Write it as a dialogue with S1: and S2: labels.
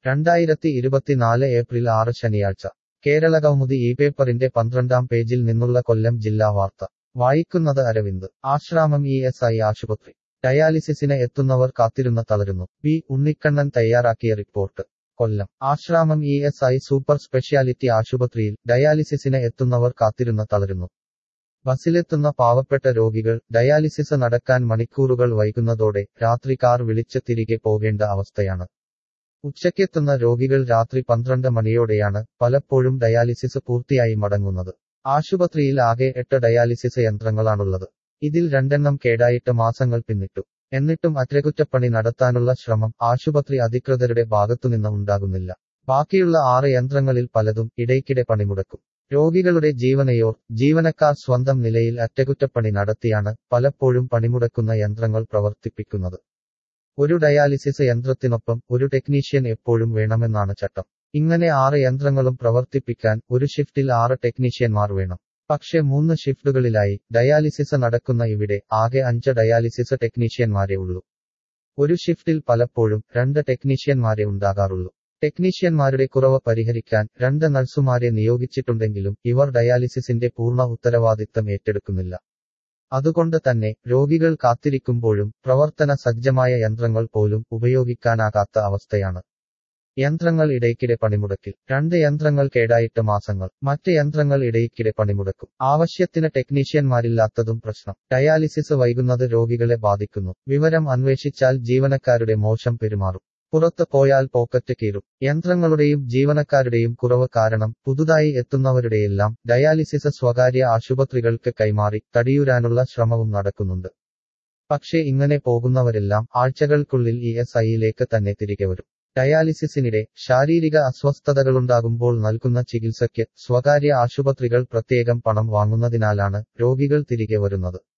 S1: രണ്ടായിരത്തി ഇരുപത്തിനാല് ഏപ്രിൽ ആറ് ശനിയാഴ്ച കേരളകൗമുദി ഈ പേപ്പറിന്റെ പന്ത്രണ്ടാം പേജിൽ നിന്നുള്ള കൊല്ലം ജില്ലാ വാർത്ത വായിക്കുന്നത് Aravind Asramam E S I ആശുപത്രി ഡയാലിസിസിന് എത്തുന്നവർ കാത്തിരുന്ന തളരുന്നു പി ഉണ്ണിക്കണ്ണൻ തയ്യാറാക്കിയ report Kollam Asramam E S I super speciality ആശുപത്രിയിൽ ഡയാലിസിസിന് എത്തുന്നവർ കാത്തിരുന്ന തളരുന്നു ബസ്സിലെത്തുന്ന പാവപ്പെട്ട രോഗികൾ ഡയാലിസിസ് നടക്കാൻ മണിക്കൂറുകൾ വൈകുന്നതോടെ രാത്രി കാർ വിളിച്ച് തിരികെ പോകേണ്ട അവസ്ഥയാണ് ഉച്ചയ്ക്കെത്തുന്ന രോഗികൾ രാത്രി പന്ത്രണ്ട് മണിയോടെയാണ് പലപ്പോഴും ഡയാലിസിസ് പൂർത്തിയായി മടങ്ങുന്നത് ആശുപത്രിയിൽ ആകെ എട്ട് ഡയാലിസിസ് യന്ത്രങ്ങളാണുള്ളത് ഇതിൽ രണ്ടെണ്ണം കേടായിട്ട് മാസങ്ങൾ പിന്നിട്ടു എന്നിട്ടും അറ്റകുറ്റപ്പണി നടത്താനുള്ള ശ്രമം ആശുപത്രി അധികൃതരുടെ ഭാഗത്തുനിന്ന് ഉണ്ടാകുന്നില്ല ബാക്കിയുള്ള ആറ് യന്ത്രങ്ങളിൽ പലതും ഇടയ്ക്കിടെ പണിമുടക്കും രോഗികളുടെ ജീവനയോർ ജീവനക്കാർ സ്വന്തം നിലയിൽ അറ്റകുറ്റപ്പണി നടത്തിയാണ് പലപ്പോഴും പണിമുടക്കുന്ന യന്ത്രങ്ങൾ പ്രവർത്തിപ്പിക്കുന്നത് ഒരു ഡയാലിസിസ് യന്ത്രത്തിനൊപ്പം ഒരു ടെക്നീഷ്യൻ എപ്പോഴും വേണമെന്നാണ് ചട്ടം ഇങ്ങനെ ആറ് യന്ത്രങ്ങളും പ്രവർത്തിപ്പിക്കാൻ ഒരു ഷിഫ്റ്റിൽ ആറ് ടെക്നീഷ്യന്മാർ വേണം പക്ഷെ മൂന്ന് ഷിഫ്റ്റുകളിലായി ഡയാലിസിസ് നടക്കുന്ന ഇവിടെ ആകെ അഞ്ച് ഡയാലിസിസ് ടെക്നീഷ്യന്മാരെ ഉള്ളൂ ഒരു ഷിഫ്റ്റിൽ പലപ്പോഴും രണ്ട് ടെക്നീഷ്യന്മാരെ ഉണ്ടാകാറുള്ളൂ ടെക്നീഷ്യന്മാരുടെ കുറവ് പരിഹരിക്കാൻ രണ്ട് നഴ്സുമാരെ നിയോഗിച്ചിട്ടുണ്ടെങ്കിലും ഇവർ ഡയാലിസിസിന്റെ പൂർണ്ണ ഉത്തരവാദിത്തം ഏറ്റെടുക്കുന്നില്ല അതുകൊണ്ട് തന്നെ രോഗികൾ കാത്തിരിക്കുമ്പോഴും പ്രവർത്തന സജ്ജമായ യന്ത്രങ്ങൾ പോലും ഉപയോഗിക്കാനാകാത്ത അവസ്ഥയാണ് യന്ത്രങ്ങൾ ഇടയ്ക്കിടെ പണിമുടക്കിൽ രണ്ട് യന്ത്രങ്ങൾ കേടായിട്ട് മാസങ്ങൾ മറ്റ് യന്ത്രങ്ങൾ ഇടയ്ക്കിടെ പണിമുടക്കും ആവശ്യത്തിന് ടെക്നീഷ്യന്മാരില്ലാത്തതും പ്രശ്നം ഡയാലിസിസ് വൈകുന്നത് രോഗികളെ ബാധിക്കുന്നു വിവരം അന്വേഷിച്ചാൽ ജീവനക്കാരുടെ മോശം പെരുമാറും പുറത്ത് പോയാൽ പോക്കറ്റ് കീറും യന്ത്രങ്ങളുടെയും ജീവനക്കാരുടെയും കുറവ് കാരണം പുതുതായി എത്തുന്നവരുടെയെല്ലാം ഡയാലിസിസ് സ്വകാര്യ ആശുപത്രികൾക്ക് കൈമാറി തടിയൂരാനുള്ള ശ്രമവും നടക്കുന്നുണ്ട് പക്ഷേ ഇങ്ങനെ പോകുന്നവരെല്ലാം ആഴ്ചകൾക്കുള്ളിൽ ഇ എസ് ഐയിലേക്ക് തന്നെ തിരികെ വരും ഡയാലിസിസിനിടെ ശാരീരിക അസ്വസ്ഥതകളുണ്ടാകുമ്പോൾ നൽകുന്ന ചികിത്സയ്ക്ക് സ്വകാര്യ ആശുപത്രികൾ പ്രത്യേകം പണം വാങ്ങുന്നതിനാലാണ് രോഗികൾ തിരികെ വരുന്നത്